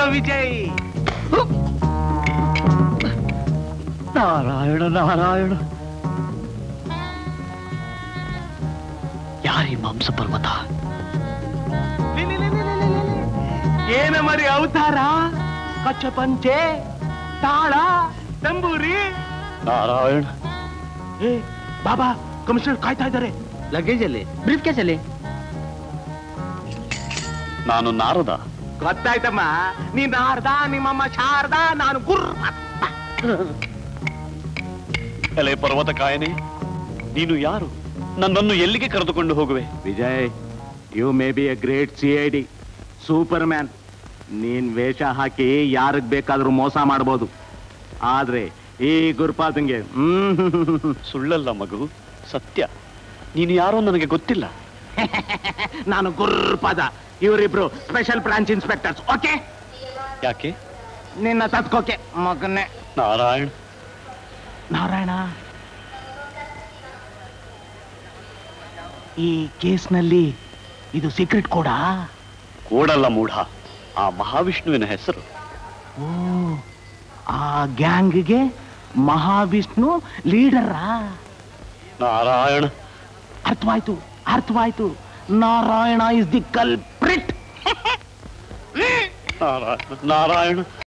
ವಿಜಯ್ ನಾರಾಯಣ ನಾರಾಯಣ ಯಾರಿ ಮಾಂಸ ಪರ್ವತ ಏನ ಮರಿ ಅವತಾರ ಕಚ್ಚ ಪಂಚೆ ತಾಳ ತಂಬೂರಿ ನಾರಾಯಣ ಏ ಬಾಬಾ ಕಮಿಷನರ್ ಕಾಯ್ತಾ ಇದ್ದಾರೆ ಲಗೇಜ್ ಅಲ್ಲಿ ಬ್ರೀಫ್ ಕೇಸ್ ಅಲ್ಲಿ ನಾನು ನಾರದ ಗೊತ್ತಾಯ್ತಮ್ಮ ನೀ ನಾರ್ದ ನಿಮ್ಮಮ್ಮ ಶಾರದಾ ನಾನು ಗುರ್ ಎಲೆ ಪರ್ವತ ಕಾಯನೆ ನೀನು ಯಾರು ನನ್ನನ್ನು ಎಲ್ಲಿಗೆ ಕರೆದುಕೊಂಡು ಹೋಗುವೆ Vijay you may be a great C I D superman ನೀನ್ ವೇಷ ಹಾಕಿ ಯಾರಿಗ್ ಬೇಕಾದ್ರೂ ಮೋಸ ಮಾಡ್ಬೋದು ಆದ್ರೆ ಈ ಗುರುಪಾದಂಗೆ ಹ್ಮ್ ಸುಳ್ಳಲ್ಲ ಮಗು ಸತ್ಯ ನೀನು ಯಾರೋ ನನಗೆ ಗೊತ್ತಿಲ್ಲ ನಾನು ಗುರ್ಪಾದ ಇವರಿಬ್ರು ಸ್ಪೆಷಲ್ ಬ್ರಾಂಚ್ ಇನ್ಸ್ಪೆಕ್ಟರ್ಸ್ ಓಕೆ ಯಾಕೆ ನಿನ್ನ ತತ್ಕೋಕೆ ಮಗನ್ನೇ ನಾರಾಯಣ ನಾರಾಯಣ ಈ ಕೇಸ್ನಲ್ಲಿ ಇದು ಸೀಕ್ರೆಟ್ ಕೂಡ ಕೂಡಲ್ಲ ಮೂಢ ಆ ಮಹಾವಿಷ್ಣುವಿನ ಹೆಸರು ಓ ಆ ಗ್ಯಾಂಗ್ಗೆ ಮಹಾವಿಷ್ಣು ಲೀಡರಾ ನಾರಾಯಣ ಅರ್ಥವಾಯ್ತು ಅರ್ಥವಾಯ್ತು Narayana is the culprit Narayana Narayana